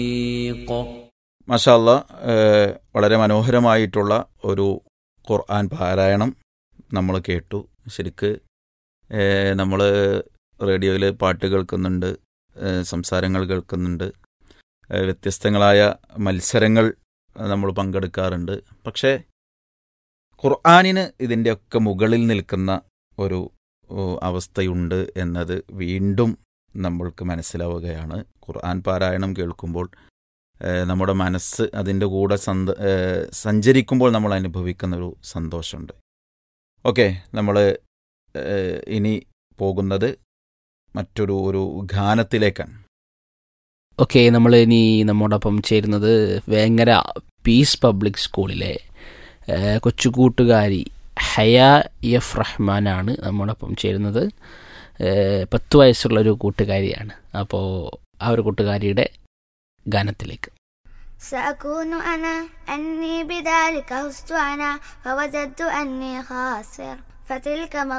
മഷാല്ല വളരെ മനോഹരമായിട്ടുള്ള ഒരു ഖുർആൻ പാരായണം നമ്മൾ കേട്ടു ശരിക്ക് നമ്മൾ റേഡിയോയിൽ പാട്ട് കേൾക്കുന്നുണ്ട് ഏഹ് സംസാരങ്ങൾ കേൾക്കുന്നുണ്ട് ഏഹ് വ്യത്യസ്തങ്ങളായ മത്സരങ്ങൾ നമ്മൾ പങ്കെടുക്കാറുണ്ട് പക്ഷേ ഖുർആാനിന് ഇതിൻ്റെയൊക്കെ മുകളിൽ നിൽക്കുന്ന ഒരു ഓ, അവസ്ഥയുണ്ട് എന്നത് വീണ്ടും നമ്മൾക്ക് മനസ്സിലാവുകയാണ് ഖുർആൻ പാരായണം കേൾക്കുമ്പോൾ ഏഹ് നമ്മുടെ മനസ്സ് അതിൻ്റെ കൂടെ സന്ത ഏഹ് സഞ്ചരിക്കുമ്പോൾ നമ്മൾ അനുഭവിക്കുന്ന ഒരു സന്തോഷമുണ്ട് ഓക്കെ നമ്മൾ ഇനി പോകുന്നത് മറ്റൊരു ഒരു ഗാനത്തിലേക്കാണ് ഓക്കെ നമ്മൾ ഇനി നമ്മോടൊപ്പം ചേരുന്നത് വേങ്ങര പീസ് പബ്ലിക് സ്കൂളിലെ ഏഹ്, കൊച്ചു കൂട്ടുകാരി ഹയ എഫ് റഹ്മാനാണ് നമ്മോടൊപ്പം ചേരുന്നത് ഏഹ്, പത്ത് വയസ്സുള്ള ഒരു കൂട്ടുകാരിയാണ് അപ്പോൾ ആ ഒരു കൂട്ടുകാരിയുടെ ഗാനത്തിലേക്ക് سأكون أنا أني بذلك فزت أنا فوجدت أني خاسر فتلك